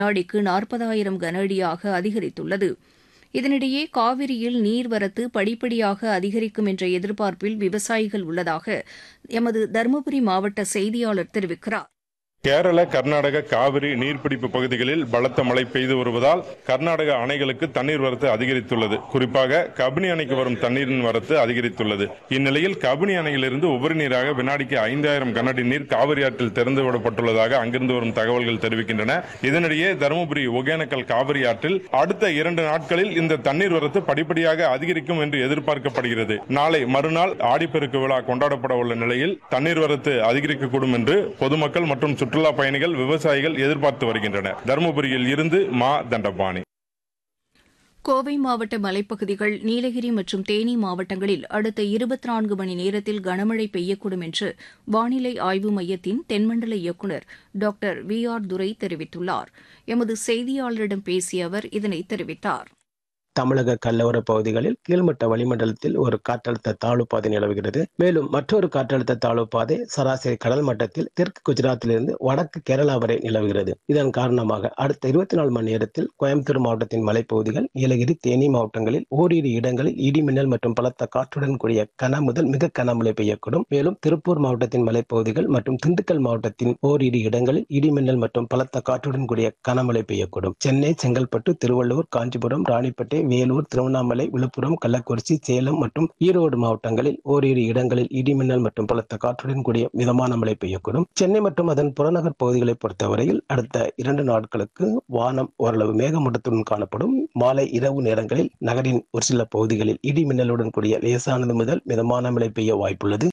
வினாடிக்கு நாற்பதாயிரம் கன அடியாக அதிகரித்துள்ளது இதனிடையே காவிரியில் நீர்வரத்து படிப்படியாக அதிகரிக்கும் என்ற எதிர்பார்ப்பில் விவசாயிகள் உள்ளதாக எமது தருமபுரி மாவட்ட செய்தியாளர் தெரிவிக்கிறார் கேரள கர்நாடக காவிரி நீர்பிடிப்பு பகுதிகளில் பலத்த மழை பெய்து வருவதால் கர்நாடக அணைகளுக்கு தண்ணீர் வரத்து அதிகரித்துள்ளது குறிப்பாக கபினி அணைக்கு வரும் தண்ணீரின் வரத்து அதிகரித்துள்ளது இந்நிலையில் கபினி அணையிலிருந்து உபரி நீராக வினாடிக்கு ஐந்தாயிரம் கனஅடி நீர் காவிரி ஆற்றில் திறந்து விடப்பட்டுள்ளதாக அங்கிருந்து வரும் தகவல்கள் தெரிவிக்கின்றன இதனிடையே தருமபுரி ஒகேனக்கல் காவிரி ஆற்றில் அடுத்த இரண்டு நாட்களில் இந்த தண்ணீர் வரத்து படிப்படியாக அதிகரிக்கும் என்று எதிர்பார்க்கப்படுகிறது நாளை மறுநாள் ஆடிப்பெருக்கு விழா கொண்டாடப்பட உள்ள நிலையில் தண்ணீர் வரத்து அதிகரிக்கக்கூடும் என்று பொதுமக்கள் மற்றும் சுற்றுலா பயணிகள் விவசாயிகள் எதிர்பார்த்து வருகின்றனர் தருமபுரியில் இருந்து மா தண்டபாணி கோவை மாவட்ட மலைப்பகுதிகள் நீலகிரி மற்றும் தேனி மாவட்டங்களில் அடுத்த இருபத்தி நான்கு மணி நேரத்தில் கனமழை பெய்யக்கூடும் என்று வானிலை ஆய்வு மையத்தின் தென்மண்டல இயக்குநர் டாக்டர் வி ஆர் துரை தெரிவித்துள்ளார் எமது செய்தியாளரிடம் பேசிய அவர் இதனை தெரிவித்தார் தமிழக கல்லோர பகுதிகளில் கீழ்மட்ட வளிமண்டலத்தில் ஒரு காற்றழுத்த தாழ்வு பாதை நிலவுகிறது மேலும் மற்றொரு காற்றழுத்த தாழ்வு பாதை சராசரி கடல் மட்டத்தில் தெற்கு குஜராத்திலிருந்து வடக்கு கேரளா வரை நிலவுகிறது இதன் காரணமாக அடுத்த இருபத்தி நாலு மணி நேரத்தில் கோயம்புத்தூர் மாவட்டத்தின் மலைப்பகுதிகள் நீலகிரி தேனி மாவட்டங்களில் ஓரிரு இடங்களில் இடிமின்னல் மற்றும் பலத்த காற்றுடன் கூடிய கன முதல் மிக கனமழை பெய்யக்கூடும் மேலும் திருப்பூர் மாவட்டத்தின் மலைப்பகுதிகள் மற்றும் திண்டுக்கல் மாவட்டத்தின் ஓரிரு இடங்களில் இடிமின்னல் மற்றும் பலத்த காற்றுடன் கூடிய கனமழை பெய்யக்கூடும் சென்னை செங்கல்பட்டு திருவள்ளூர் காஞ்சிபுரம் ராணிப்பேட்டை வேலூர் திருவண்ணாமலை விழுப்புரம் கள்ளக்குறிச்சி சேலம் மற்றும் ஈரோடு மாவட்டங்களில் ஓரிரு இடங்களில் இடிமின்னல் மற்றும் பலத்த காற்றுடன் கூடிய மிதமான மழை பெய்யக்கூடும் சென்னை மற்றும் அதன் புறநகர் பகுதிகளை பொறுத்தவரையில் அடுத்த இரண்டு நாட்களுக்கு வானம் ஓரளவு மேகமூட்டத்துடன் காணப்படும் மாலை இரவு நேரங்களில் நகரின் ஒரு சில பகுதிகளில் இடிமின்னலுடன் கூடிய லேசானது முதல் மிதமான மழை பெய்ய வாய்ப்புள்ளது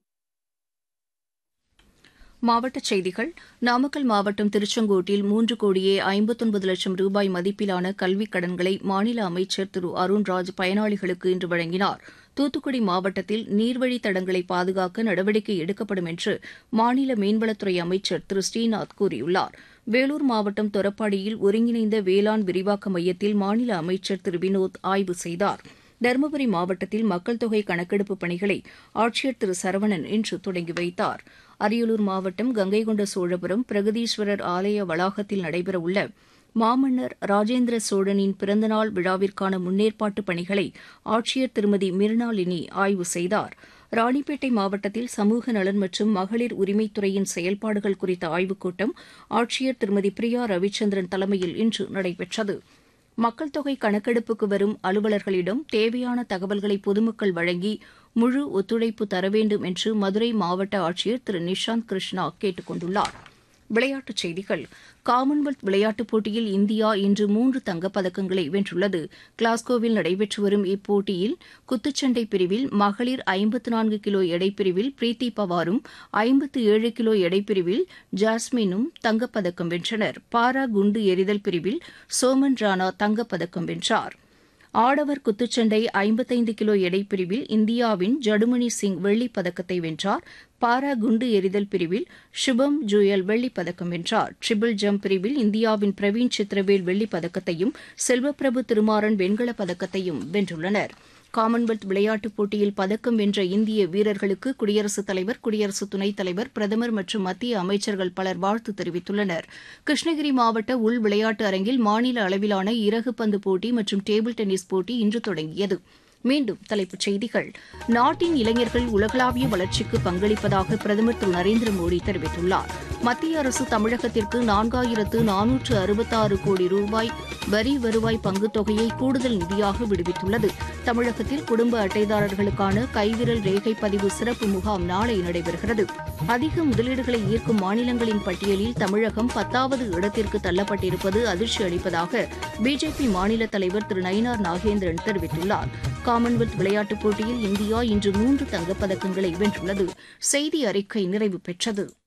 மாவட்டச் செய்திகள் நாமக்கல் மாவட்டம் திருச்செங்கோட்டில் மூன்று கோடியே ஐம்பத்தொன்பது லட்சம் ரூபாய் மதிப்பிலான கல்விக் கடன்களை மாநில அமைச்சர் திரு அருண்ராஜ் பயனாளிகளுக்கு இன்று வழங்கினார் தூத்துக்குடி மாவட்டத்தில் நீர்வழித் தடங்களை பாதுகாக்க நடவடிக்கை எடுக்கப்படும் என்று மாநில மீன்வளத்துறை அமைச்சர் திரு ஸ்ரீநாத் கூறியுள்ளார் வேலூர் மாவட்டம் தொரப்பாடியில் ஒருங்கிணைந்த வேளாண் விரிவாக்க மையத்தில் மாநில அமைச்சர் திரு வினோத் ஆய்வு செய்தார் தருமபுரி மாவட்டத்தில் மக்கள் தொகை கணக்கெடுப்பு பணிகளை ஆட்சியர் திரு சரவணன் இன்று தொடங்கி வைத்தார் அரியலூர் மாவட்டம் கங்கைகொண்ட சோழபுரம் பிரகதீஸ்வரர் ஆலய வளாகத்தில் நடைபெறவுள்ள மாமன்னர் ராஜேந்திர சோழனின் பிறந்தநாள் விழாவிற்கான முன்னேற்பாட்டு பணிகளை ஆட்சியர் திருமதி மிர்னாலினி ஆய்வு செய்தார் ராணிப்பேட்டை மாவட்டத்தில் சமூக நலன் மற்றும் மகளிர் உரிமைத்துறையின் செயல்பாடுகள் குறித்த ஆய்வுக் கூட்டம் ஆட்சியர் திருமதி பிரியா ரவிச்சந்திரன் தலைமையில் இன்று நடைபெற்றது மக்கள் தொகை கணக்கெடுப்புக்கு வரும் அலுவலர்களிடம் தேவையான தகவல்களை பொதுமக்கள் வழங்கி முழு ஒத்துழைப்பு தர வேண்டும் என்று மதுரை மாவட்ட ஆட்சியர் திரு நிஷாந்த் கிருஷ்ணா கேட்டுக் கொண்டுள்ளார் விளையாட்டுச் செய்திகள் காமன்வெல்த் விளையாட்டுப் போட்டியில் இந்தியா இன்று மூன்று தங்கப்பதக்கங்களை வென்றுள்ளது கிளாஸ்கோவில் நடைபெற்று வரும் இப்போட்டியில் குத்துச்சண்டை பிரிவில் மகளிர் ஐம்பத்து நான்கு கிலோ எடைப்பிரிவில் பிரீத்தி பவாரும் ஐம்பத்து ஏழு கிலோ எடைப்பிரிவில் ஜாஸ்மினும் தங்கப்பதக்கம் வென்றனர் பாரா குண்டு எறிதல் பிரிவில் சோமன் ராணா தங்கப்பதக்கம் வென்றார் ஆடவர் குத்துச்சண்டை ஐம்பத்தைந்து கிலோ எடைப்பிரிவில் இந்தியாவின் ஜடுமணி சிங் வெள்ளிப் பதக்கத்தை வென்றார் பாரா குண்டு எறிதல் பிரிவில் சுபம் ஜுயல் வெள்ளிப் பதக்கம் வென்றார் ட்ரிபிள் ஜம்ப் பிரிவில் இந்தியாவின் பிரவீன் சித்திரவேல் வெள்ளிப் பதக்கத்தையும் செல்வப்பிரபு திருமாறன் வெண்கலப் பதக்கத்தையும் வென்றுள்ளனர் காமன்வெல்த் விளையாட்டுப் போட்டியில் பதக்கம் வென்ற இந்திய வீரர்களுக்கு குடியரசுத் தலைவர் குடியரசு துணைத் தலைவர் பிரதமர் மற்றும் மத்திய அமைச்சர்கள் பலர் வாழ்த்து தெரிவித்துள்ளனர் கிருஷ்ணகிரி மாவட்ட உள் விளையாட்டு அரங்கில் மாநில அளவிலான இறகு பந்து போட்டி மற்றும் டேபிள் டென்னிஸ் போட்டி இன்று தொடங்கியது மீண்டும் தலைப்புச் செய்திகள் நாட்டின் இளைஞர்கள் உலகளாவிய வளர்ச்சிக்கு பங்களிப்பதாக பிரதமர் திரு நரேந்திர மோடி தெரிவித்துள்ளார் மத்திய அரசு தமிழகத்திற்கு நான்காயிரத்து நானூற்று அறுபத்தாறு கோடி ரூபாய் வரி வருவாய் பங்குத் தொகையை கூடுதல் நிதியாக விடுவித்துள்ளது தமிழகத்தில் குடும்ப அட்டைதாரர்களுக்கான கைவிரல் ரேகை பதிவு சிறப்பு முகாம் நாளை நடைபெறுகிறது அதிக முதலீடுகளை ஈர்க்கும் மாநிலங்களின் பட்டியலில் தமிழகம் பத்தாவது இடத்திற்கு தள்ளப்பட்டிருப்பது அதிர்ச்சி அளிப்பதாக பிஜேபி மாநில தலைவர் திரு நயினார் நாகேந்திரன் தெரிவித்துள்ளார் காமன்வெல்த் விளையாட்டுப் போட்டியில் இந்தியா இன்று மூன்று தங்கப்பதக்கங்களை வென்றுள்ளது செய்தி அறிக்கை நிறைவு பெற்றது